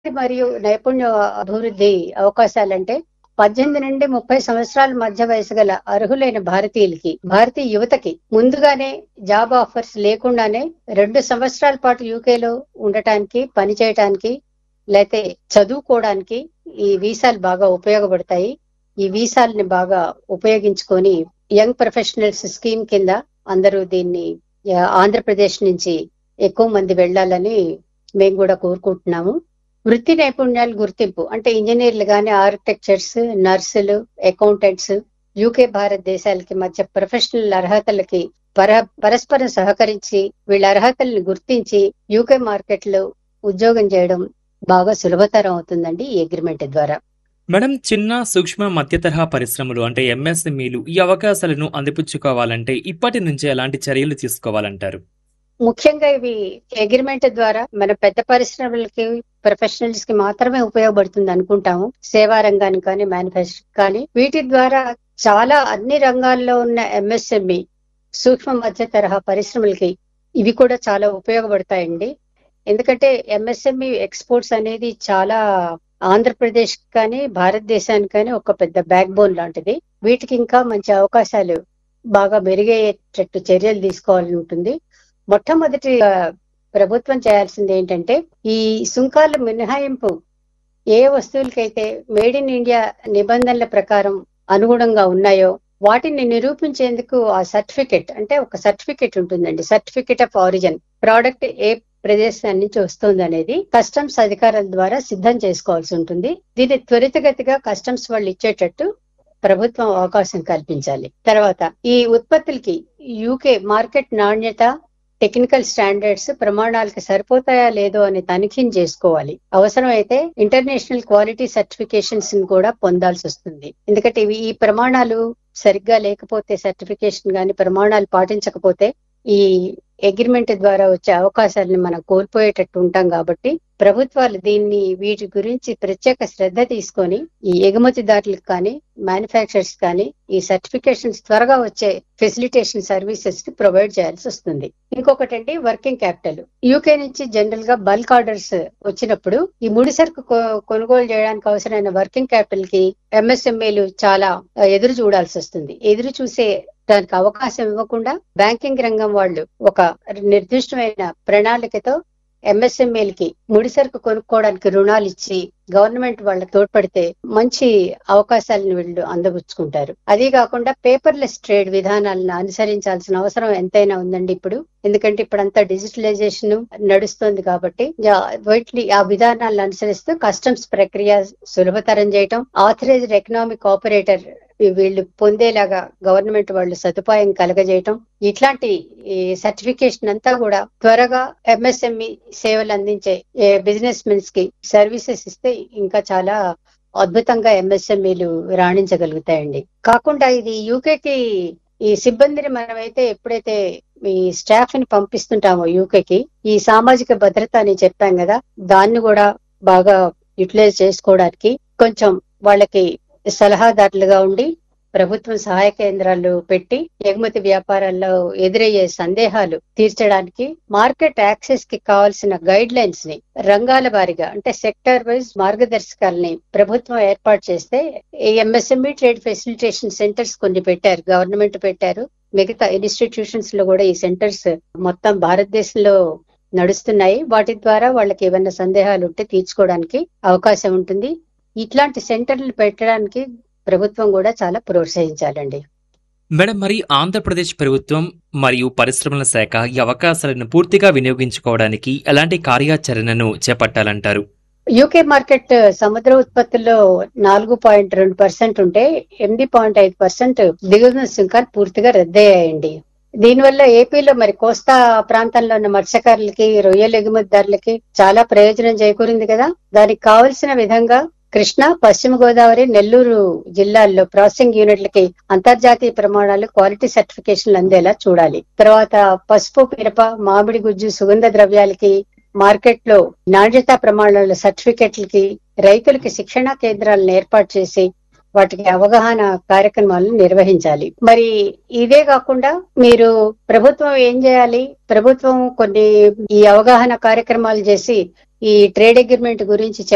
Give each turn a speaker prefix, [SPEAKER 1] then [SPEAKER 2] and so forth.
[SPEAKER 1] మరియు నైపుణ్య అభివృద్ధి అవకాశాలంటే పద్దెనిమిది నుండి ముప్పై సంవత్సరాల మధ్య వయసు గల అర్హులైన భారతీయులకి భారతీయ యువతకి ముందుగానే జాబ్ ఆఫర్స్ లేకుండానే రెండు సంవత్సరాల పాటు యూకేలో ఉండటానికి పని చేయటానికి లేకపోతే చదువుకోవడానికి ఈ వీసాలు బాగా ఉపయోగపడతాయి ఈ వీసాలని బాగా ఉపయోగించుకొని యంగ్ ప్రొఫెషనల్స్ స్కీమ్ కింద అందరూ దీన్ని ఆ, ఆంధ్రప్రదేశ్ నుంచి ఎక్కువ మంది వెళ్ళాలని మేము కూడా కోరుకుంటున్నాము వృత్తి నైపుణ్యాల గుర్తింపు అంటే ఇంజనీర్లు గాని ఆర్కిటెక్చర్స్ నర్సులు అకౌంటెంట్స్ యూకే భారతదేశాలకి మధ్య ప్రొఫెషనల్ అర్హతలకి పర పరస్పరం సహకరించి వీళ్ళ అర్హతల్ని గుర్తించి యూకే మార్కెట్ లో ఉద్యోగం చేయడం బాగా సులభతరం అవుతుందండి ఈ అగ్రిమెంట్ ద్వారా
[SPEAKER 2] మేడం చిన్న సూక్ష్మ మధ్య తరహా పరిశ్రమలు అంటే ఎంఎస్ఎంఈలు ఈ అవకాశాలను అందిపుచ్చుకోవాలంటే ఇప్పటి నుంచే ఎలాంటి చర్యలు తీసుకోవాలంటారు
[SPEAKER 1] ముఖ్యంగా ఇవి అగ్రిమెంట్ ద్వారా మన పెద్ద పరిశ్రమలకి ప్రొఫెషనల్స్ కి మాత్రమే ఉపయోగపడుతుంది అనుకుంటాము సేవా రంగానికి కానీ మ్యానుఫ్యాక్చరింగ్ కానీ వీటి ద్వారా చాలా అన్ని రంగాల్లో ఉన్న ఎంఎస్ఎంఈ సూక్ష్మ మధ్య తరహా పరిశ్రమలకి ఇవి కూడా చాలా ఉపయోగపడతాయండి ఎందుకంటే ఎంఎస్ఎంఈ ఎక్స్పోర్ట్స్ అనేది చాలా ఆంధ్రప్రదేశ్ కానీ భారతదేశానికి కానీ ఒక పెద్ద బ్యాక్ బోన్ లాంటిది వీటికి ఇంకా మంచి అవకాశాలు బాగా మెరుగయ్యేటట్టు చర్యలు తీసుకోవాలని ఉంటుంది మొట్టమొదటి ఆ, ప్రభుత్వం చేయాల్సింది ఏంటంటే ఈ సుంకాల మినహాయింపు ఏ వస్తువులకైతే మేడ్ ఇన్ ఇండియా నిబంధనల ప్రకారం అనుగుణంగా ఉన్నాయో వాటిని నిరూపించేందుకు ఆ సర్టిఫికెట్ అంటే ఒక సర్టిఫికెట్ ఉంటుందండి సర్టిఫికెట్ ఆఫ్ ఆరిజిన్ ప్రోడక్ట్ ఏ ప్రదేశం నుంచి వస్తుంది అనేది కస్టమ్స్ అధికారుల ద్వారా సిద్ధం చేసుకోవాల్సి ఉంటుంది దీన్ని త్వరితగతిగా కస్టమ్స్ వాళ్ళు ఇచ్చేటట్టు ప్రభుత్వం అవకాశం కల్పించాలి తర్వాత ఈ ఉత్పత్తులకి యూకే మార్కెట్ నాణ్యత టెక్నికల్ స్టాండర్డ్స్ ప్రమాణాలకు సరిపోతాయా లేదో అని తనిఖీని చేసుకోవాలి అవసరమైతే ఇంటర్నేషనల్ క్వాలిటీ సర్టిఫికేషన్స్ ని కూడా పొందాల్సి వస్తుంది ఎందుకంటే ఇవి ఈ ప్రమాణాలు సరిగ్గా లేకపోతే సర్టిఫికేషన్ గాని ప్రమాణాలు పాటించకపోతే ఈ అగ్రిమెంట్ ద్వారా వచ్చే అవకాశాలను మనం కోల్పోయేటట్టు ఉంటాం కాబట్టి ప్రభుత్వాలు దీన్ని వీటి గురించి ప్రత్యేక శ్రద్ధ తీసుకొని ఈ ఎగుమతిదారులకు కానీ మ్యానుఫ్యాక్చరర్స్ కానీ ఈ సర్టిఫికేషన్స్ త్వరగా వచ్చే ఫెసిలిటేషన్ సర్వీసెస్ ని ప్రొవైడ్ చేయాల్సి వస్తుంది ఇంకొకటి అండి వర్కింగ్ క్యాపిటల్ యూకే నుంచి జనరల్ గా బల్క్ ఆర్డర్స్ వచ్చినప్పుడు ఈ ముడి సరుకు కొ- కొనుగోలు చేయడానికి అవసరమైన వర్కింగ్ క్యాపిటల్ కి ఎంఎస్ఎంఏలు చాలా ఆ, ఎదురు చూడాల్సి వస్తుంది ఎదురు చూసే దానికి అవకాశం ఇవ్వకుండా బ్యాంకింగ్ రంగం వాళ్ళు ఒక నిర్దిష్టమైన ప్రణాళికతో ఎంఎస్ఎంఏలకి ముడిసరుకు కొనుక్కోవడానికి రుణాలు ఇచ్చి గవర్నమెంట్ వాళ్ళకి తోడ్పడితే మంచి అవకాశాలను వీళ్ళు అందబుచ్చుకుంటారు అదే కాకుండా పేపర్లెస్ ట్రేడ్ విధానాలను అనుసరించాల్సిన అవసరం ఎంతైనా ఉందండి ఇప్పుడు ఎందుకంటే ఇప్పుడంతా డిజిటలైజేషన్ నడుస్తుంది కాబట్టి యా- వీటిని ఆ విధానాలను అనుసరిస్తూ కస్టమ్స్ ప్రక్రియ సులభతరం చేయటం ఆథరైజ్డ్ ఎకనామిక్ ఆపరేటర్ వీళ్ళు పొందేలాగా గవర్నమెంట్ వాళ్ళు సదుపాయం కలగజేయటం ఇట్లాంటి సర్టిఫికేషన్ అంతా కూడా త్వరగా ఎంఎస్ఎంఈ సేవలు అందించే బిజినెస్ మెన్స్ కి సర్వీసెస్ ఇస్తే ఇంకా చాలా అద్భుతంగా ఎంఎస్ఎంఈలు రాణించగలుగుతాయండి కాకుండా ఇది యూకేకి ఈ సిబ్బందిని మనమైతే ఎప్పుడైతే ఈ స్టాఫ్ ని పంపిస్తుంటామో యూకేకి ఈ సామాజిక భద్రత అని చెప్పాం కదా దాన్ని కూడా బాగా యూటిలైజ్ చేసుకోవడానికి కొంచెం వాళ్ళకి సలహాదారులుగా ఉండి ప్రభుత్వం సహాయ కేంద్రాలు పెట్టి ఎగుమతి వ్యాపారాల్లో ఎదురయ్యే సందేహాలు తీర్చడానికి మార్కెట్ యాక్సెస్ కి కావాల్సిన గైడ్ లైన్స్ ని రంగాల వారిగా అంటే సెక్టర్ వైజ్ మార్గదర్శకాలని ప్రభుత్వం ఏర్పాటు చేస్తే ఈ ఎంఎస్ఎంఈ ట్రేడ్ ఫెసిలిటేషన్ సెంటర్స్ కొన్ని పెట్టారు గవర్నమెంట్ పెట్టారు మిగతా ఇన్స్టిట్యూషన్స్ లో కూడా ఈ సెంటర్స్ మొత్తం భారతదేశంలో నడుస్తున్నాయి వాటి ద్వారా వాళ్ళకి ఏమైనా సందేహాలు ఉంటే తీర్చుకోవడానికి అవకాశం ఉంటుంది ఇట్లాంటి సెంటర్లు పెట్టడానికి ప్రభుత్వం కూడా చాలా ప్రోత్సహించాలండి
[SPEAKER 2] మేడం మరి ఆంధ్రప్రదేశ్ ప్రభుత్వం మరియు పరిశ్రమల శాఖ ఈ అవకాశాలను పూర్తిగా వినియోగించుకోవడానికి ఎలాంటి కార్యాచరణను చేపట్టాలంటారు
[SPEAKER 1] యూకే మార్కెట్ సముద్ర ఉత్పత్తుల్లో నాలుగు పాయింట్ రెండు పర్సెంట్ ఉంటే ఎనిమిది పాయింట్ ఐదు పర్సెంట్ దిగుమతి సుంకాలు పూర్తిగా రద్దయ్యాయండి దీనివల్ల ఏపీలో మరి కోస్తా ప్రాంతంలో ఉన్న మత్స్యకారులకి రొయ్యల ఎగుమతిదారులకి చాలా ప్రయోజనం చేకూరింది కదా దానికి కావలసిన విధంగా కృష్ణా పశ్చిమ గోదావరి నెల్లూరు జిల్లాల్లో ప్రాసెసింగ్ యూనిట్లకి అంతర్జాతీయ ప్రమాణాలు క్వాలిటీ సర్టిఫికేషన్లు అందేలా చూడాలి తర్వాత పసుపు మిరప మామిడి గుజ్జు సుగంధ ద్రవ్యాలకి మార్కెట్ లో నాణ్యతా ప్రమాణాల సర్టిఫికెట్లకి రైతులకి శిక్షణా కేంద్రాలను ఏర్పాటు చేసి వాటికి అవగాహన కార్యక్రమాలను నిర్వహించాలి మరి ఇదే కాకుండా మీరు ప్రభుత్వం ఏం చేయాలి ప్రభుత్వం కొన్ని ఈ అవగాహన కార్యక్రమాలు చేసి ఈ ట్రేడ్ అగ్రిమెంట్ గురించి